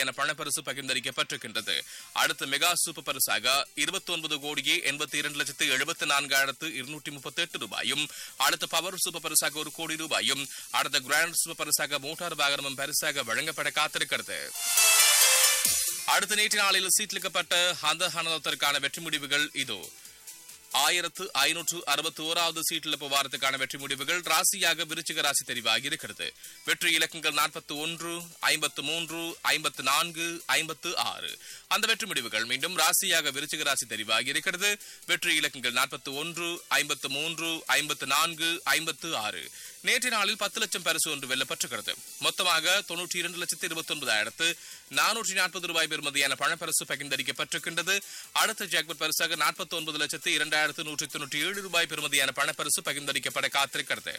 பெறுமதியான பணப்பரிசு பகிர்ந்தளிக்கப்பட்டிருக்கின்றது அடுத்து mega super பரிசாக இருபத்தி ஒன்பது கோடியே எண்பத்தி இரண்டு லட்சத்து எழுபத்தி நான்காயிரத்து இருநூற்றி முப்பத்தி எட்டு ரூபாயும் அடுத்த பவர் சூப்பர் பரிசாக ஒரு கோடி ரூபாயும் அடுத்த கிராண்ட் சூப்பர் பரிசாக மோட்டார் வாகனமும் பரிசாக வழங்கப்பட காத்திருக்கிறது அடுத்த நேற்று நாளில் சீட்லிக்கப்பட்ட அந்த ஹனதத்திற்கான வெற்றி முடிவுகள் இதோ ஆயிரத்து ஐநூற்று அறுபத்தி ஓராவது சீட்டிழப்பு வாரத்துக்கான வெற்றி முடிவுகள் ராசியாக விருச்சிக ராசி தெரிவாகி இருக்கிறது வெற்றி இலக்கங்கள் நாற்பத்தி ஒன்று ஐம்பத்து மூன்று ஐம்பத்து நான்கு ஐம்பத்து ஆறு அந்த வெற்றி முடிவுகள் மீண்டும் ராசியாக விருச்சிக ராசி தெரிவாகி இருக்கிறது வெற்றி இலக்கங்கள் நாற்பத்தி ஒன்று ஐம்பத்து மூன்று ஐம்பத்து நான்கு ஐம்பத்து ஆறு நேற்று நாளில் பத்து லட்சம் பரிசு ஒன்று வெல்லப்பட்டிருக்கிறது மொத்தமாக தொன்னூற்றி இரண்டு லட்சத்து இருபத்தி ஒன்பதாயிரத்து நானூற்றி நாற்பது ரூபாய் பெறுமதியான பணப்பரிசு பகிர்ந்தளிக்கப்பட்டிருக்கின்றது அடுத்த ஜாக்பட் பரிசாக நாற்பத்தி ஒன்பது லட்சத்து இரண்டாயிரத்து நூற்றி தொண்ணூற்றி ஏழு ரூபாய் பெறுமதியான பணப்பரிசு பகிர்ந்தளிக்கப்பட காத்திருக்கிறது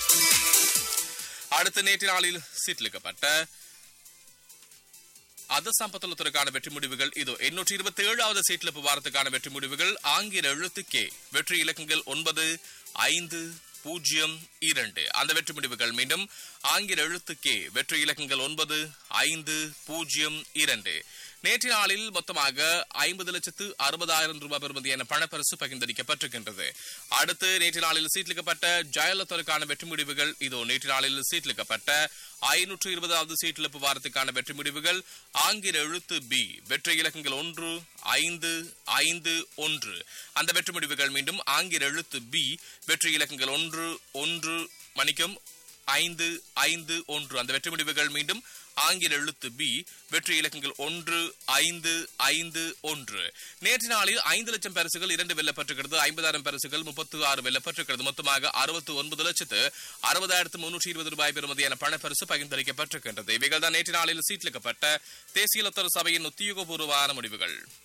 அடுத்த நேற்று நாளில் சீட்லிக்கப்பட்ட அத சம்பத்துலத்திற்கான வெற்றி முடிவுகள் இதோ எண்ணூற்றி இருபத்தி ஏழாவது சீட்லிப்பு வாரத்துக்கான வெற்றி முடிவுகள் ஆங்கில எழுத்துக்கே வெற்றி இலக்கங்கள் ஒன்பது ஐந்து பூஜ்ஜியம் இரண்டு அந்த வெற்றி முடிவுகள் மீண்டும் ஆங்கில எழுத்துக்கே வெற்றி இலக்கங்கள் ஒன்பது ஐந்து பூஜ்ஜியம் இரண்டு நேற்று நாளில் மொத்தமாக ஐம்பது லட்சத்து அறுபதாயிரம் ரூபாய் பெறுமதியான பணப்பரிசு பகிர்ந்தளிக்கப்பட்டிருக்கின்றது அடுத்து நேற்று நாளில் சீட்லிக்கப்பட்ட ஜெயலலிதாவுக்கான வெற்றி முடிவுகள் இதோ நேற்று நாளில் சீட்லிக்கப்பட்ட ஐநூற்று இருபதாவது சீட்டிழப்பு வாரத்துக்கான வெற்றி முடிவுகள் ஆங்கில எழுத்து பி வெற்றி இலக்கங்கள் ஒன்று ஐந்து ஐந்து ஒன்று அந்த வெற்றி முடிவுகள் மீண்டும் ஆங்கில எழுத்து பி வெற்றி இலக்கங்கள் ஒன்று ஒன்று மணிக்கும் ஐந்து ஐந்து ஒன்று அந்த வெற்றி முடிவுகள் மீண்டும் ஆங்கில எழுத்து பி வெற்றி இலக்கங்கள் ஒன்று ஐந்து ஐந்து ஒன்று நேற்று நாளில் ஐந்து லட்சம் பரிசுகள் இரண்டு வெல்லப்பட்டிருக்கிறது ஐம்பதாயிரம் பரிசுகள் முப்பத்து ஆறு வெல்லப்பட்டிருக்கிறது மொத்தமாக அறுபத்து ஒன்பது லட்சத்து அறுபதாயிரத்து முன்னூற்றி இருபது ரூபாய் பெறுமதியான பணப்பரிசு பகிர்ந்தளிக்கப்பட்டிருக்கின்றது இவைகள் தான் நேற்று நாளில் சீட்லிக்கப்பட்ட தேசிய லத்தர் சபையின் உத்தியோகபூர்வமான முடிவுகள்